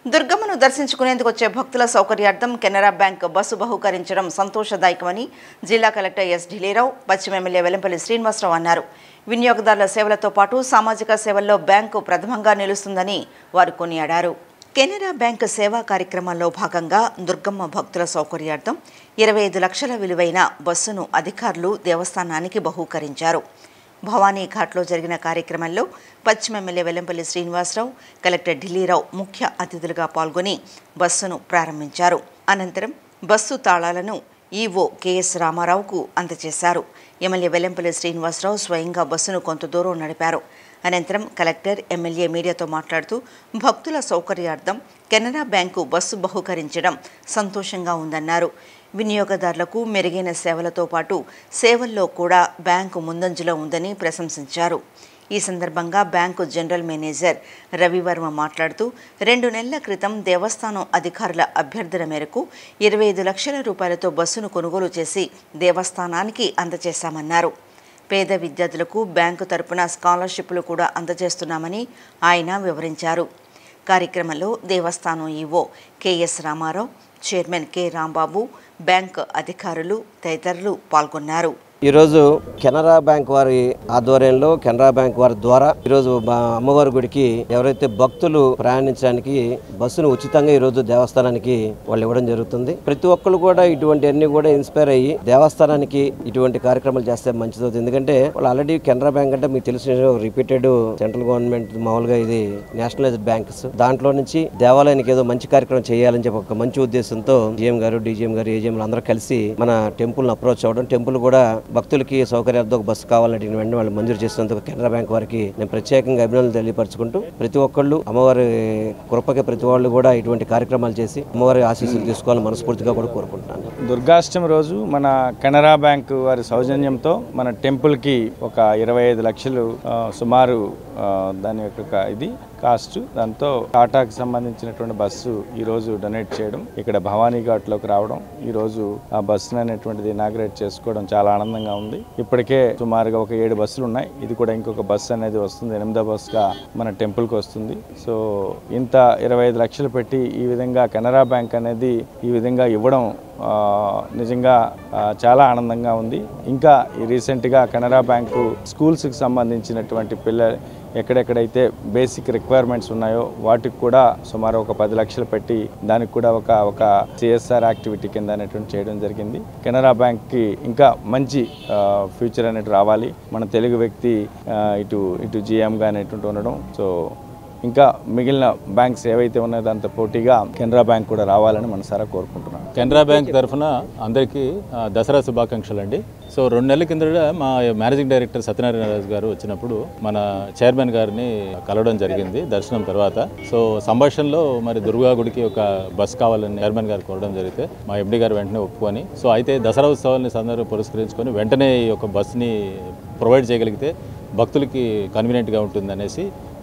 దుర్గమ్మను దర్శించుకునేందుకు వచ్చే భక్తుల సౌకర్యార్థం కెనరా బ్యాంక్ బస్సు బహుకరించడం సంతోషదాయకమని జిల్లా కలెక్టర్ ఎస్ ఢిలీరావు పశ్చిమ ఎమ్మెల్యే వెల్లంపల్లి శ్రీనివాసరావు అన్నారు వినియోగదారుల సేవలతో పాటు సామాజిక సేవల్లో బ్యాంకు ప్రథమంగా నిలుస్తుందని వారు కొనియాడారు కెనరా బ్యాంక్ సేవా కార్యక్రమంలో భాగంగా దుర్గమ్మ భక్తుల సౌకర్యార్థం ఇరవై ఐదు లక్షల విలువైన బస్సును అధికారులు దేవస్థానానికి బహూకరించారు భవానీ ఘాట్లో జరిగిన కార్యక్రమంలో పశ్చిమ ఎమ్మెల్యే వెల్లంపల్లి శ్రీనివాసరావు కలెక్టర్ ఢిల్లీరావు ముఖ్య అతిథులుగా పాల్గొని బస్సును ప్రారంభించారు అనంతరం బస్సు తాళాలను ఈవో కెఎస్ రామారావుకు అందజేశారు ఎమ్మెల్యే వెల్లంపల్లి శ్రీనివాసరావు స్వయంగా బస్సును కొంత దూరం నడిపారు అనంతరం కలెక్టర్ ఎమ్మెల్యే మీడియాతో మాట్లాడుతూ భక్తుల సౌకర్యార్థం కెనరా బ్యాంకు బస్సు బహుకరించడం సంతోషంగా ఉందన్నారు వినియోగదారులకు మెరుగైన సేవలతో పాటు సేవల్లో కూడా బ్యాంకు ముందంజలో ఉందని ప్రశంసించారు ఈ సందర్భంగా బ్యాంకు జనరల్ మేనేజర్ రవివర్మ మాట్లాడుతూ రెండు నెలల క్రితం దేవస్థానం అధికారుల అభ్యర్థన మేరకు ఇరవై ఐదు లక్షల రూపాయలతో బస్సును కొనుగోలు చేసి దేవస్థానానికి అందజేశామన్నారు పేద విద్యార్థులకు బ్యాంకు తరపున స్కాలర్షిప్లు కూడా అందజేస్తున్నామని ఆయన వివరించారు కార్యక్రమంలో దేవస్థానం EO KS Rama Rao chairman K Rambabu bank అధికారులు తదితరులు పాల్గొన్నారు ఈరోజు కెనరా బ్యాంక్ వారి ఆధ్వర్యంలో కెనరా బ్యాంక్ వారి ద్వారా ఈరోజు మా అమ్మవారి గుడికి ఎవరైతే భక్తులు ప్రయాణించడానికి బస్సును ఉచితంగా ఈరోజు దేవస్థానానికి వాళ్ళు ఇవ్వడం జరుగుతుంది ప్రతి ఒక్కరు కూడా ఇటువంటి అన్ని కూడా ఇన్స్పైర్ అయ్యి దేవస్థానానికి ఇటువంటి కార్యక్రమాలు చేస్తే మంచిది ఎందుకంటే వాళ్ళు ఆల్రెడీ కెనరా బ్యాంక్ అంటే మీకు తెలిసిన రిపీటెడ్ సెంట్రల్ గవర్నమెంట్ మామూలుగా ఇది నేషనలైజ్డ్ బ్యాంక్స్ దాంట్లో నుంచి దేవాలయానికి ఏదో మంచి కార్యక్రమం చేయాలని చెప్పి ఒక మంచి ఉద్దేశంతో జిఎం గారు డీజీఎం గారు ఏజీఎం అందరూ కలిసి మన టెంపుల్ అప్రోచ్ అవ్వడం టెంపుల్ కూడా భక్తులకి సౌకర్యార్థం ఒక బస్సు కావాలంటే వెంటనే వాళ్ళు మంజూరు చేసినందుకు కెనరా బ్యాంక్ వారికి నేను ప్రత్యేకంగా అభినందనలు తెలియపరచుకుంటూ ప్రతి ఒక్కళ్ళు అమ్మవారి కృపకి ప్రతి వాళ్ళు కూడా ఇటువంటి కార్యక్రమాలు చేసి అమ్మవారి ఆశీస్సులు తీసుకోవాలని మనస్ఫూర్తిగా కూడా కోరుకుంటున్నాను దుర్గాష్టమి రోజు మన కెనరా బ్యాంక్ వారి సౌజన్యంతో మన టెంపుల్కి ఒక ఇరవై ఐదు లక్షలు ఆ, సుమారు ఆ, దాని యొక్క ఇది కాస్ట్ దాంతో టాటాకి సంబంధించినటువంటి బస్సు ఈ రోజు డొనేట్ చేయడం ఇక్కడ భవానీ ఘాట్లోకి రావడం ఈ రోజు ఆ బస్సును అనేటువంటిది ఇనాగ్రేట్ చేసుకోవడం చాలా ఆనందంగా ఉంది ఇప్పటికే సుమారుగా ఒక ఏడు బస్సులు ఉన్నాయి ఇది కూడా ఇంకొక బస్సు అనేది వస్తుంది ఎనిమిదో బస్సుగా మన టెంపుల్కి వస్తుంది సో ఇంత ఇరవై ఐదు లక్షలు పెట్టి ఈ విధంగా కెనరా బ్యాంక్ అనేది ఈ విధంగా ఇవ్వడం ఆ, నిజంగా ఆ, చాలా ఆనందంగా ఉంది ఇంకా ఈ రీసెంట్గా కెనరా బ్యాంకు స్కూల్స్కి సంబంధించినటువంటి పిల్ల ఎక్కడెక్కడైతే బేసిక్ రిక్వైర్మెంట్స్ ఉన్నాయో వాటికి కూడా సుమారు ఒక పది లక్షలు పెట్టి దానికి కూడా ఒక ఒక సిఎస్ఆర్ యాక్టివిటీ కింద అనేటువంటి చేయడం జరిగింది కెనరా బ్యాంక్కి ఇంకా మంచి ఫ్యూచర్ అనేది రావాలి మన తెలుగు వ్యక్తి ఆ, ఇటు ఇటు జిఎంగా అనేటువంటి ఉండడం సో ఇంకా మిగిలిన బ్యాంక్స్ ఏవైతే ఉన్నాయో దాంతో పోటీగా కెనరా బ్యాంక్ కూడా రావాలని మనసారా కోరుకుంటున్నాను కెనరా బ్యాంక్ తరఫున అందరికీ ఆ, దసరా శుభాకాంక్షలు అండి సో రెండు నెలల కిందట మా మేనేజింగ్ డైరెక్టర్ సత్యనారాయణ రాజు గారు వచ్చినప్పుడు మన చైర్మన్ గారిని కలవడం జరిగింది దర్శనం తర్వాత సో సంభాషణలో మరి దుర్గా గుడికి ఒక బస్ కావాలని చైర్మన్ గారు కోరడం జరిగితే మా ఎండి గారు వెంటనే ఒప్పుకొని సో అయితే దసరా ఉత్సవాన్ని సందర్భం పురస్కరించుకొని వెంటనే ఈ యొక్క బస్ని ప్రొవైడ్ చేయగలిగితే భక్తులకి కన్వీనియంట్గా ఉంటుంది అనేసి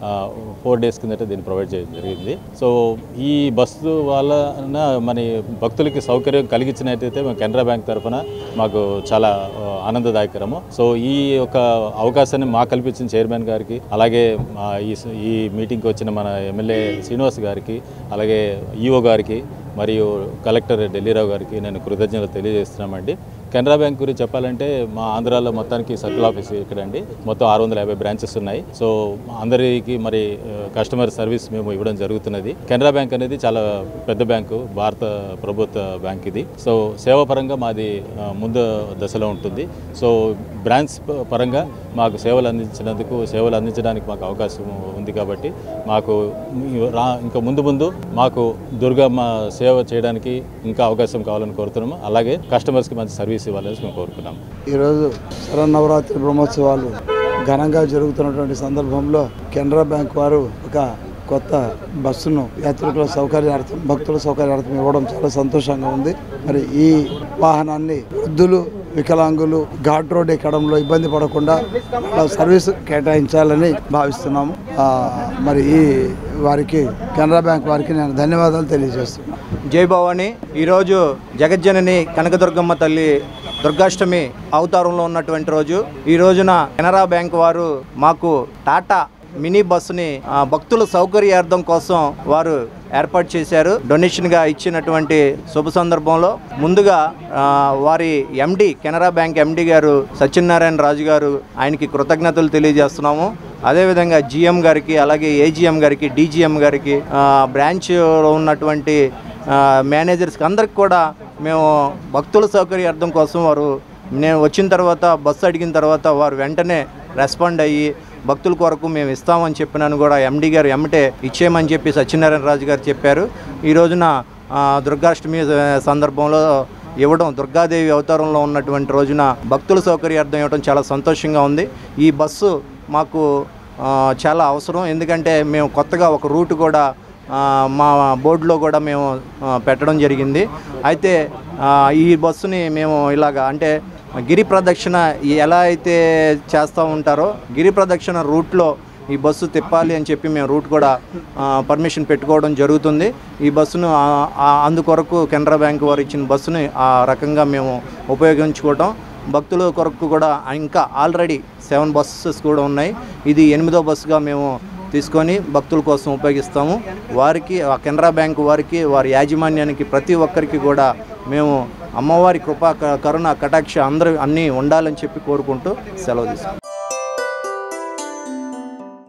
ఫోర్ డేస్ కిందట దీన్ని ప్రొవైడ్ చేయడం జరిగింది సో ఈ బస్సు వలన మన భక్తులకి సౌకర్యం కలిగించినట్టయితే మేము కెనరా బ్యాంక్ తరఫున మాకు చాలా ఆ, ఆనందదాయకరము సో ఈ యొక్క అవకాశాన్ని మాకు కల్పించిన చైర్మన్ గారికి అలాగే మా ఈ ఈ మీటింగ్కి వచ్చిన మన ఎమ్మెల్యే శ్రీనివాస్ గారికి అలాగే ఈఓ గారికి మరియు కలెక్టర్ ఢిల్లీరావు గారికి నేను కృతజ్ఞతలు తెలియజేస్తున్నామండి కెనరా బ్యాంక్ గురించి చెప్పాలంటే మా ఆంధ్రాలో మొత్తానికి సర్కిల్ ఆఫీస్ ఇక్కడండి మొత్తం ఆరు వందల యాభై బ్రాంచెస్ ఉన్నాయి సో అందరికీ మరి ఆ, కస్టమర్ సర్వీస్ మేము ఇవ్వడం జరుగుతున్నది కెనరా బ్యాంక్ అనేది చాలా పెద్ద బ్యాంకు భారత ప్రభుత్వ బ్యాంక్ ఇది సో సేవాపరంగా మాది ఆ, ముందు దశలో ఉంటుంది సో బ్రాంచ్ ప- పరంగా మాకు సేవలు అందించినందుకు సేవలు అందించడానికి మాకు అవకాశం ఉంది కాబట్టి మాకు ఈ రా ఇంకా ముందు ముందు మాకు దుర్గమ్మ సేవ చేయడానికి ఇంకా అవకాశం కావాలని కోరుతున్నాము అలాగే కస్టమర్స్కి మంచి సర్వీస్ ఇవ్వాలని మేము కోరుకున్నాము ఈరోజు శరన్నవరాత్రి బ్రహ్మోత్సవాలు ఘనంగా జరుగుతున్నటువంటి సందర్భంలో కెనరా బ్యాంక్ వారు ఒక కొత్త బస్సును యాత్రికుల సౌకర్యార్థం భక్తుల సౌకర్యార్థం ఇవ్వడం చాలా సంతోషంగా ఉంది మరి ఈ వాహనాన్ని వృద్ధులు వికలాంగులు ఘాట్ రోడ్ ఎక్కడంలో ఇబ్బంది పడకుండా వాళ్ళ సర్వీస్ కేటాయించాలని భావిస్తున్నాము ఆ, మరి ఈ వారికి కెనరా బ్యాంక్ వారికి నేను ధన్యవాదాలు తెలియజేస్తున్నాను జై భవాని ఈరోజు జగజ్జనని కనకదుర్గమ్మ తల్లి దుర్గాష్టమి అవతారంలో ఉన్నటువంటి రోజు ఈ రోజున కెనరా బ్యాంక్ వారు మాకు టాటా మినీ బస్సుని ఆ, భక్తుల సౌకర్యార్థం కోసం వారు ఏర్పాటు చేశారు డొనేషన్గా ఇచ్చినటువంటి శుభ సందర్భంలో ముందుగా ఆ, వారి ఎండి కెనరా బ్యాంక్ ఎండి గారు సత్యనారాయణ రాజు గారు ఆయనకి కృతజ్ఞతలు తెలియజేస్తున్నాము అదేవిధంగా జిఎం గారికి అలాగే ఏజిఎం గారికి డీజీఎం గారికి ఆ, బ్రాంచ్లో ఉన్నటువంటి ఆ, మేనేజర్స్కి అందరికి కూడా మేము భక్తుల సౌకర్యార్థం కోసం వారు నేను వచ్చిన తర్వాత బస్సు అడిగిన తర్వాత వారు వెంటనే రెస్పాండ్ అయ్యి భక్తుల కొరకు మేము ఇస్తామని చెప్పినాను కూడా ఎండి గారు ఎమ్మటే ఇచ్చేయమని చెప్పి సత్యనారాయణ రాజు గారు చెప్పారు ఈ రోజున ఆ, దుర్గాష్టమి ఆ, సందర్భంలో ఇవ్వడం దుర్గాదేవి అవతారంలో ఉన్నటువంటి రోజున భక్తుల సౌకర్యార్థం ఇవ్వడం చాలా సంతోషంగా ఉంది ఈ బస్సు మాకు ఆ, చాలా అవసరం ఎందుకంటే మేము కొత్తగా ఒక రూట్ కూడా ఆ, మా బోర్డులో కూడా మేము ఆ, పెట్టడం జరిగింది అయితే ఆ, ఈ బస్సుని మేము ఇలాగా అంటే గిరి ప్రదక్షిణ ఎలా అయితే చేస్తూ ఉంటారో గిరి ప్రదక్షిణ రూట్లో ఈ బస్సు తిప్పాలి అని చెప్పి మేము రూట్ కూడా ఆ, పర్మిషన్ పెట్టుకోవడం జరుగుతుంది ఈ బస్సును ఆ- ఆ- అందుకొరకు కెనరా బ్యాంక్ వారు ఇచ్చిన బస్సుని ఆ రకంగా మేము ఉపయోగించుకోవటం భక్తుల కొరకు కూడా ఇంకా ఆల్రెడీ సెవెన్ బస్సెస్ కూడా ఉన్నాయి ఇది ఎనిమిదో బస్సుగా మేము తీసుకొని భక్తుల కోసం ఉపయోగిస్తాము వారికి ఆ కెనరా బ్యాంకు వారికి వారి యాజమాన్యానికి ప్రతి ఒక్కరికి కూడా మేము అమ్మవారి కృపా క- కరుణ కటాక్ష అందరూ అన్నీ ఉండాలని చెప్పి కోరుకుంటూ సెలవు తీసుకుంటాం